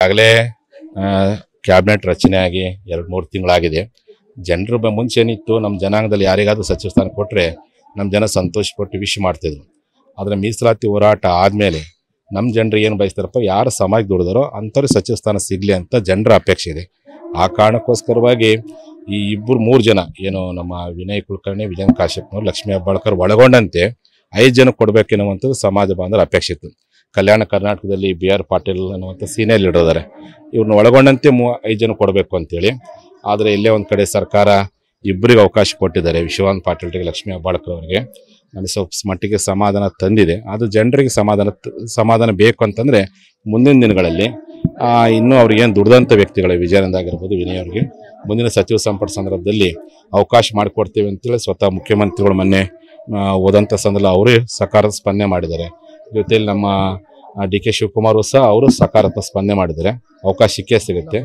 ಈಗಾಗಲೇ ಕ್ಯಾಬಿನೆಟ್ ರಚನೆ ಆಗಿ ಎರಡು ಮೂರು ತಿಂಗಳಾಗಿದೆ ಜನರು ಬ ಮುಂಚೆ ಏನಿತ್ತು ನಮ್ಮ ಜನಾಂಗದಲ್ಲಿ ಯಾರಿಗಾದ್ರೂ ಸಚಿವ ಸ್ಥಾನ ಕೊಟ್ಟರೆ ನಮ್ಮ ಜನ ಸಂತೋಷಪಟ್ಟು ವಿಶ್ ಮಾಡ್ತಿದ್ರು ಆದರೆ ಮೀಸಲಾತಿ ಹೋರಾಟ ಆದಮೇಲೆ ನಮ್ಮ ಜನರು ಏನು ಬಯಸ್ತಾರಪ್ಪ ಯಾರು ಸಮಾಜ ದುಡಿದಾರೋ ಅಂಥವ್ರಿಗೆ ಸಚಿವ ಸ್ಥಾನ ಸಿಗಲಿ ಅಂತ ಜನರ ಅಪೇಕ್ಷೆ ಇದೆ ಆ ಕಾರಣಕ್ಕೋಸ್ಕರವಾಗಿ ಈ ಇಬ್ಬರು ಮೂರು ಜನ ಏನು ನಮ್ಮ ವಿನಯ್ ಕುಲಕರ್ಣಿ ವಿಜಯನ್ ಕಾಶ್ಯಪ್ನವ್ರು ಲಕ್ಷ್ಮೀ ಹೆಬ್ಬಾಳ್ಕರ್ ಒಳಗೊಂಡಂತೆ ಐದು ಜನ ಕೊಡಬೇಕೆನ್ನುವಂಥದ್ದು ಸಮಾಜ ಬಾಂಧವರ ಅಪೇಕ್ಷೆ ಇತ್ತು ಕಲ್ಯಾಣ ಕರ್ನಾಟಕದಲ್ಲಿ ಬಿ ಆರ್ ಪಾಟೀಲ್ ಅನ್ನುವಂಥ ಸೀನಿಯರ್ ಲೀಡರ್ ಇದ್ದಾರೆ ಇವ್ರನ್ನ ಒಳಗೊಂಡಂತೆ ಮೂ ಐದು ಜನ ಕೊಡಬೇಕು ಅಂತೇಳಿ ಆದರೆ ಇಲ್ಲೇ ಒಂದು ಕಡೆ ಸರ್ಕಾರ ಇಬ್ಬರಿಗೆ ಅವಕಾಶ ಕೊಟ್ಟಿದ್ದಾರೆ ವಿಶ್ವನಾಥ್ ಪಾಟೀಲ್ರಿಗೆ ಲಕ್ಷ್ಮೀ ಹೆಬ್ಬಾಳ್ಕರ್ ಅವರಿಗೆ ನನಗೆ ಸ್ವಲ್ಪ ಮಟ್ಟಿಗೆ ಸಮಾಧಾನ ತಂದಿದೆ ಅದು ಜನರಿಗೆ ಸಮಾಧಾನ ತ- ಸಮಾಧಾನ ಬೇಕು ಅಂತಂದರೆ ಮುಂದಿನ ದಿನಗಳಲ್ಲಿ ಆ, ಇನ್ನೂ ಅವ್ರಿಗೆ ಏನು ದುಡ್ದಂಥ ವ್ಯಕ್ತಿಗಳ ವಿಜಯಾನಂದ ಆಗಿರ್ಬೋದು ವಿನಯ್ ಅವರಿಗೆ ಮುಂದಿನ ಸಚಿವ ಸಂಪುಟ ಸಂದರ್ಭದಲ್ಲಿ ಅವಕಾಶ ಮಾಡಿಕೊಡ್ತೇವೆ ಅಂತೇಳಿ ಸ್ವತಃ ಮುಖ್ಯಮಂತ್ರಿಗಳು ಮೊನ್ನೆ ಆ, ಹೋದಂಥ ಸಂದರ್ಭ ಅವರೇ ಸಕಾರಾತ್ಮಕ ಸ್ಪಂದನೆ ಮಾಡಿದ್ದಾರೆ ಜೊತೆಯಲ್ಲಿ ನಮ್ಮ ಡಿ ಕೆ ಶಿವಕುಮಾರ್ ಸಹ ಅವರು ಸಕಾರಾತ್ಮಕ ಸ್ಪಂದನೆ ಮಾಡಿದ್ದಾರೆ ಅವಕಾಶ ಸಿಕ್ಕೇ ಸಿಗುತ್ತೆ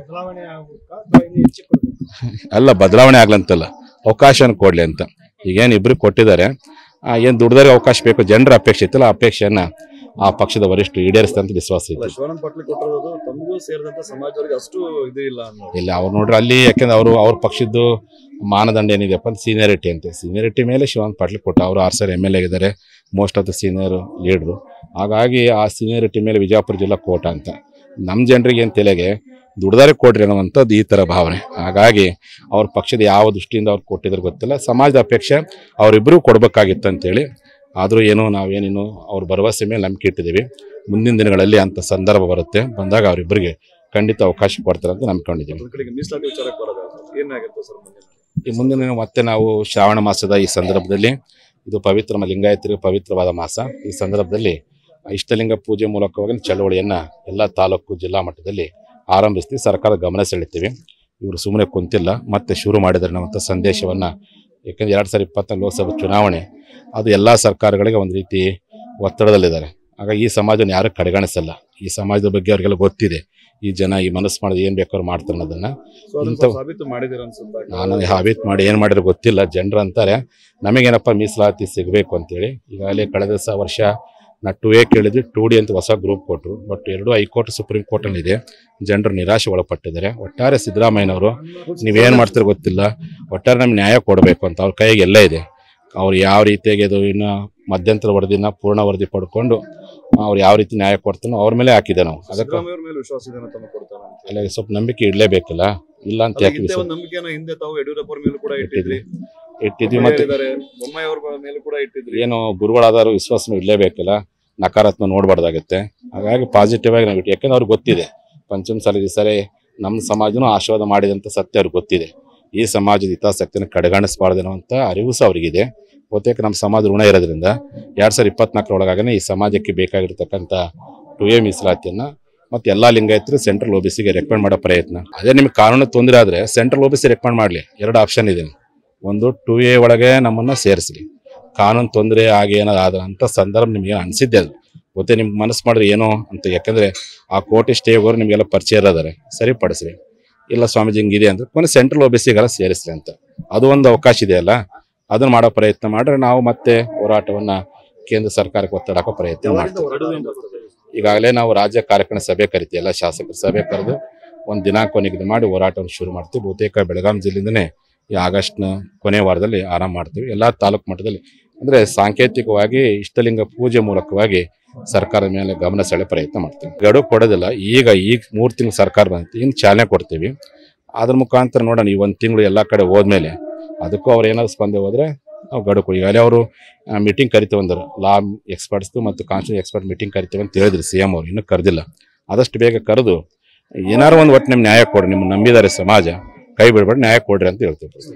ಅಲ್ಲ ಬದಲಾವಣೆ ಆಗ್ಲಂತಲ್ಲ ಅವಕಾಶನ ಕೊಡ್ಲಿ ಅಂತ ಈಗೇನು ಇಬ್ರು ಕೊಟ್ಟಿದ್ದಾರೆ ಏನು ದುಡ್ದವ್ರಿಗೆ ಅವಕಾಶ ಬೇಕು ಜನರ ಅಪೇಕ್ಷೆ ಇತ್ತಲ್ಲ ಆ ಅಪೇಕ್ಷೆಯನ್ನ ಆ ಪಕ್ಷದ ವರಿಷ್ಠರು ಈಡೇರಿಸ್ತಾರೆ ಅಂತ ವಿಶ್ವಾಸ ಅಲ್ಲ, ಇದೆ ಶಿವಾನಂದ ಪಾಟ್ಲಿ ಕೊಟ್ಟಿರೋದು ತಮಗೂ ಸೇರಿದಂತ ಸಮಾಜದವರಿಗೆ ಅಷ್ಟು ಇದು ಇಲ್ಲ ಅನ್ನೋದು ಇಲ್ಲ ಅವ್ರು ನೋಡ್ರಿ ಅಲ್ಲಿ ಯಾಕೆಂದ್ರೆ ಅವರು ಅವ್ರ ಪಕ್ಷದ್ದು ಮಾನದಂಡ ಏನಿದೆಯಪ್ಪ ಅಂತ ಸೀನಿಯರಿಟಿ ಅಂತ ಸೀನಿಯರಿಟಿ ಮೇಲೆ ಶಿವಾನಂದ ಪಾಟೀಲ್ ಕೊಟ್ಟ ಅವರು ಆರು ಸರಿ ಎಮ್ ಎಲ್ ಎ ಆಗಿದ್ದಾರೆ ಮೋಸ್ಟ್ ಆಫ್ ದ ಸೀನಿಯರ್ ಲೀಡ್ರು ಹಾಗಾಗಿ ಆ ಸೀನಿಯರಿಟಿ ಮೇಲೆ ವಿಜಯಪುರ ಜಿಲ್ಲಾ ಕೋಟ ಅಂತ ನಮ್ಮ ಜನರಿಗೆ ಏನು ತಲೆಗೆ ದುಡ್ದಾರೆ ಕೊಡ್ರಿ ಅನ್ನುವಂಥದ್ದು ಈ ಥರ ಭಾವನೆ ಹಾಗಾಗಿ ಅವ್ರ ಪಕ್ಷದ ಯಾವ ದೃಷ್ಟಿಯಿಂದ ಅವ್ರು ಕೊಟ್ಟಿದ್ರು ಗೊತ್ತಿಲ್ಲ ಸಮಾಜದ ಅಪೇಕ್ಷೆ ಅವರಿಬ್ಬರೂ ಕೊಡಬೇಕಾಗಿತ್ತು ಅಂತೇಳಿ ಆದರೂ ಏನೋ ನಾವೇನೇನು ಅವ್ರ ಭರವಸೆ ಮೇಲೆ ನಂಬಿಕೆ ಇಟ್ಟಿದ್ದೀವಿ ಮುಂದಿನ ದಿನಗಳಲ್ಲಿ ಅಂಥ ಸಂದರ್ಭ ಬರುತ್ತೆ ಬಂದಾಗ ಅವರಿಬ್ಬರಿಗೆ ಖಂಡಿತ ಅವಕಾಶ ಕೊಡ್ತಾರೆ ಅಂತ ನಂಬ್ಕೊಂಡಿದ್ದೀವಿ ಒಂದ್ ಕಡೆಗೆ ಮೀಸಲಾತಿ ವಿಚಾರಕ್ಕೆ ಬರೋದು ಏನಾಗುತ್ತೆ ಸರ್ ಮುಂದಿನ ಈ ಮುಂದಿನ ದಿನ ಮತ್ತೆ ನಾವು ಶ್ರಾವಣ ಮಾಸದ ಈ ಸಂದರ್ಭದಲ್ಲಿ ಇದು ಪವಿತ್ರ ಮ- ಲಿಂಗಾಯತರಿಗೆ ಪವಿತ್ರವಾದ ಮಾಸ ಈ ಸಂದರ್ಭದಲ್ಲಿ ಇಷ್ಟಲಿಂಗ ಪೂಜೆ ಮೂಲಕವಾಗಿ ಚಳವಳಿಯನ್ನ ಎಲ್ಲ ತಾಲೂಕು ಜಿಲ್ಲಾ ಮಟ್ಟದಲ್ಲಿ ಆರಂಭಿಸ್ತೀವಿ ಸರ್ಕಾರ ಗಮನ ಸೆಳಿತೀವಿ ಇವರು ಸುಮ್ಮನೆ ಕುಂತಿಲ್ಲ ಮತ್ತೆ ಶುರು ಮಾಡಿದ್ದಾರೆ ಅನ್ನುವಂಥ ಸಂದೇಶವನ್ನ ಯಾಕಂದ್ರೆ ಎರಡು ಸಾವಿರದ ಇಪ್ಪತ್ತ ಲೋಕಸಭಾ ಚುನಾವಣೆ ಅದು ಎಲ್ಲ ಸರ್ಕಾರಗಳಿಗೆ ಒಂದು ರೀತಿ ಒತ್ತಡದಲ್ಲಿದ್ದಾರೆ ಆಗ ಈ ಸಮಾಜವನ್ನು ಯಾರು ಕಡೆಗಣಿಸಲ್ಲ ಈ ಸಮಾಜದ ಬಗ್ಗೆ ಅವ್ರಿಗೆಲ್ಲ ಗೊತ್ತಿದೆ ಈ ಜನ ಈ ಮನಸ್ಸು ಮಾಡೋದು ಏನು ಬೇಕಾದ್ರೂ ಮಾಡ್ತಾರೆ ಅನ್ನೋದನ್ನ ಸೊ ಅದನ್ನ ಇಂಥವು- ಸಾಬೀತು ಮಾಡಿದಿರ ಅನ್ಸುತ್ತೆ ನಾನು ಹಾಬಿತ್ ಮಾಡಿ ಏನು ಮಾಡಿರೋ ಗೊತ್ತಿಲ್ಲ ಜನರು ಅಂತಾರೆ ನಮಗೇನಪ್ಪ ಮೀಸಲಾತಿ ಸಿಗಬೇಕು ಅಂತೇಳಿ ಈಗಾಗಲೇ ಕಳೆದ ಸ ವರ್ಷ ನಾ ಟು ಎ ಕೇಳಿದ್ವಿ ಟು ಡಿ ಅಂತ ಹೊಸ ಗ್ರೂಪ್ ಕೊಟ್ಟರು ಬಟ್ ಎರಡು ಹೈಕೋರ್ಟ್ ಸುಪ್ರೀಂ ಕೋರ್ಟಲ್ಲಿ ಇದೆ ಜನರು ನಿರಾಶೆ ಒಳಪಟ್ಟಿದ್ದಾರೆ ಒಟ್ಟಾರೆ ಸಿದ್ದರಾಮಯ್ಯನವರು ನೀವೇನು ಮಾಡ್ತೀರೋ ಗೊತ್ತಿಲ್ಲ ಒಟ್ಟಾರೆ ನಮ್ಗೆ ನ್ಯಾಯ ಕೊಡಬೇಕು ಅಂತ ಅವ್ರ ಕೈಗೆ ಎಲ್ಲ ಇದೆ ಅವ್ರು ಯಾವ ರೀತಿಯಾಗಿ ಅದು ಇನ್ನು ಮಧ್ಯಂತರ ವರದಿನ ಪೂರ್ಣ ವರದಿ ಪಡ್ಕೊಂಡು ಅವ್ರು ಯಾವ ರೀತಿ ನ್ಯಾಯ ಕೊಡ್ತಾನೋ ಅವ್ರ ಮೇಲೆ ಹಾಕಿದೆ ನಾವು ಅದಕ್ಕೆ ಸಿದ್ದರಾಮಯ್ಯ ಅವ್ರ ಮೇಲೆ ವಿಶ್ವಾಸ ಇದೆ ತಮ್ಮ ಕೊಡ್ತಾರ ಅಂತ ಅಲ್ಲ ಸ್ವಲ್ಪ ನಂಬಿಕೆ ಇಡಲೇಬೇಕಲ್ಲ ಇಲ್ಲ ಅಂತ ಅಲ್ಲ, ಯಾಕೆ ಇಂಥ ವಿಶ್ವಾಸ ಒಂದು ನಂಬಿಕೆನ ಹಿಂದೆ ತಾವು ಯಡಿಯೂರಪ್ಪ ಅವ್ರ ಮೇಲೂ ಕೂಡ ಇಟ್ಟಿದ್ರಿ ಇಟ್ಟಿದ್ವಿ ಮತ್ತೆ ಹೇಳಿದ್ದಾರೆ ಬೊಮ್ಮಾಯಿ ಅವ್ರ ಮೇಲೂ ಕೂಡ ಇಟ್ಟಿದ್ರಿ ಏನು ಗುರುಗಳಾದವರು ವಿಶ್ವಾಸನೂ ಇರಲೇಬೇಕಲ್ಲ ನಕಾರಾತ್ಮಕ ನೋಡಬಾರ್ದಾಗುತ್ತೆ ಹಾಗಾಗಿ ಪಾಸಿಟಿವ್ ಆಗಿ ನಾವು ಇಟ್ಟು ಯಾಕಂದ್ರೆ ಅವ್ರಿಗೆ ಗೊತ್ತಿದೆ ಪಂಚಮಸಾಲಿ ಸರಿ ನಮ್ಮ ಸಮಾಜನೂ ಆಶೀರ್ವಾದ ಮಾಡಿದೆ ಅಂತ ಸತ್ಯ ಅವ್ರಿಗೆ ಗೊತ್ತಿದೆ ಈ ಸಮಾಜದ ಹಿತಾಸಕ್ತಿನ ಕಡೆಗಣಿಸಬಾರ್ದು ಅನ್ನೋಂಥ ಅರಿವು ಸಹ ಅವರಿಗಿದೆ ಬಹುತೇಕ ನಮ್ಮ ಸಮಾಜ ಋಣ ಇರೋದ್ರಿಂದ ಎರಡು ಸಾವಿರದ ಇಪ್ಪತ್ನಾಲ್ಕರೊಳಗಾಗನೇ ಈ ಸಮಾಜಕ್ಕೆ ಬೇಕಾಗಿರ್ತಕ್ಕಂಥ ಟು ಎ ಮೀಸಲಾತಿಯನ್ನು ಮತ್ತು ಎಲ್ಲ ಲಿಂಗಾಯತರು ಸೆಂಟ್ರಲ್ ಒ ಬಿ ಸಿಗೆ ರೆಕಮೆಂಡ್ ಮಾಡೋ ಪ್ರಯತ್ನ ಅದೇ ನಿಮ್ಗೆ ಕಾನೂನು ತೊಂದರೆ ಆದರೆ central O B C recommend ಮಾಡಲಿ ಎರಡು ಆಪ್ಷನ್ ಇದೆ ಒಂದು ಟು ಎ ಒಳಗೆ ನಮ್ಮನ್ನು ಸೇರಿಸಲಿ ಕಾನೂನು ತೊಂದರೆ ಆಗಿ ಏನಾದ್ರು ಆದ ಅಂತ ಸಂದರ್ಭ ನಿಮ್ಗೆ ಅನಿಸಿದ್ದೆ ಅದು ಮತ್ತೆ ನಿಮ್ಗೆ ಮನಸ್ಸು ಮಾಡಿದ್ರೆ ಏನೋ ಅಂತ ಯಾಕಂದ್ರೆ ಆ ಕೋರ್ಟ್ ಸ್ಟೇ ಹೋಗೋರು ನಿಮಗೆಲ್ಲ ಪರಿಚಯ ಇರೋದಾರೆ ಸರಿಪಡಿಸ್ರಿ ಇಲ್ಲ ಸ್ವಾಮೀಜಿ ಹಿಂಗಿದೆ ಅಂದ್ರೆ ಕೊನೆ ಸೆಂಟ್ರಲ್ ಒ ಬಿ ಸಿಗೆಲ್ಲ ಸೇರಿಸ್ರಿ ಅಂತ ಅದು ಒಂದು ಅವಕಾಶ ಇದೆಯಲ್ಲ ಅದನ್ನ ಮಾಡೋ ಪ್ರಯತ್ನ ಮಾಡ್ರೆ ನಾವು ಮತ್ತೆ ಹೋರಾಟವನ್ನ ಕೇಂದ್ರ ಸರ್ಕಾರಕ್ಕೆ ಒತ್ತಡ ಹಾಕೋ ಪ್ರಯತ್ನ ಮಾಡ್ತೀವಿ ಗಡುವೇನ್ ಬರ್ತದೆ? ಈಗಾಗಲೇ ನಾವು ರಾಜ್ಯ ಕಾರ್ಯಕ್ರಮ ಸಭೆ ಕರಿತೀವಿ ಎಲ್ಲ ಶಾಸಕರ ಸಭೆ ಕರೆದು ಒಂದು ದಿನಾಂಕ ನಿಗದಿ ಮಾಡಿ ಹೋರಾಟವನ್ನು ಶುರು ಮಾಡ್ತೀವಿ ಬಹುತೇಕ ಬೆಳಗಾಂ ಜಿಲ್ಲೆಯಿಂದನೇ ಈ ಆಗಸ್ಟ್ನ ಕೊನೆ ವಾರದಲ್ಲಿ ಆರಂಭ ಮಾಡ್ತೀವಿ ಎಲ್ಲ ತಾಲೂಕು ಮಟ್ಟದಲ್ಲಿ ಅಂದ್ರೆ ಸಾಂಕೇತಿಕವಾಗಿ ಇಷ್ಟಲಿಂಗ ಪೂಜೆ ಮೂಲಕವಾಗಿ ಸರ್ಕಾರದ ಮೇಲೆ ಗಮನ ಸೆಳೆ ಪ್ರಯತ್ನ ಮಾಡ್ತೀವಿ ಗಡುವು ಕೊಡೋದಿಲ್ಲ ಈಗ ಈಗ ಮೂರು ತಿಂಗಳು ಸರ್ಕಾರ ಬಂತು ಇನ್ನು ಚಾಲನೆ ಕೊಡ್ತೀವಿ ಅದ್ರ ಮುಖಾಂತರ ನೋಡೋಣ ಈ ಒಂದು ತಿಂಗಳು ಎಲ್ಲ ಕಡೆ ಹೋದ್ಮೇಲೆ ಅದಕ್ಕೂ ಅವ್ರು ಏನಾದ್ರು ಸ್ಪಂದೆ ಹೋದ್ರೆ ನಾವು ಗಡುವು ಕೊಡಿ ಈಗಾಗಲೇ ಅವರು ಮೀಟಿಂಗ್ ಕರಿತೀವಿ ಅಂದರು ಲಾ ಎಕ್ಸ್ಪರ್ಟ್ಸ್ದು ಮತ್ತು ಕಾನ್ಸ್ಟಿಟ್ಯೂಷನ್ ಎಕ್ಸ್ಪರ್ಟ್ ಮೀಟಿಂಗ್ ಕರಿತೀವಿ ಅಂತ ಹೇಳಿದ್ರು ಸಿ ಎಂ ಅವರು ಇನ್ನೂ ಕರೆದಿಲ್ಲ ಆದಷ್ಟು ಬೇಗ ಕರೆದು ಏನಾರು ಒಂದು ಒಟ್ಟು ನಿಮ್ಮ ನ್ಯಾಯ ಕೊಡ್ರಿ ನಿಮ್ಮ ನಂಬಿದ್ದಾರೆ ಸಮಾಜ ಕೈ ಬಿಡ್ಬೇಡಿ ನ್ಯಾಯ ಕೊಡ್ರಿ ಅಂತ ಹೇಳ್ತೀವಿ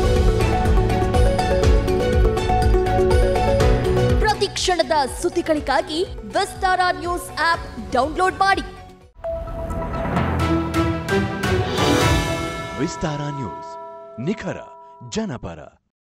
ಪ್ರತಿ ಕ್ಷಣದ ಸುದ್ದಿಗಳಿಗಾಗಿ ವಿಸ್ತಾರ ನ್ಯೂಸ್ ಆಪ್ ಡೌನ್ಲೋಡ್ ಮಾಡಿ ವಿಸ್ತಾರ ನ್ಯೂಸ್ ನಿಖರ ಜನಪರ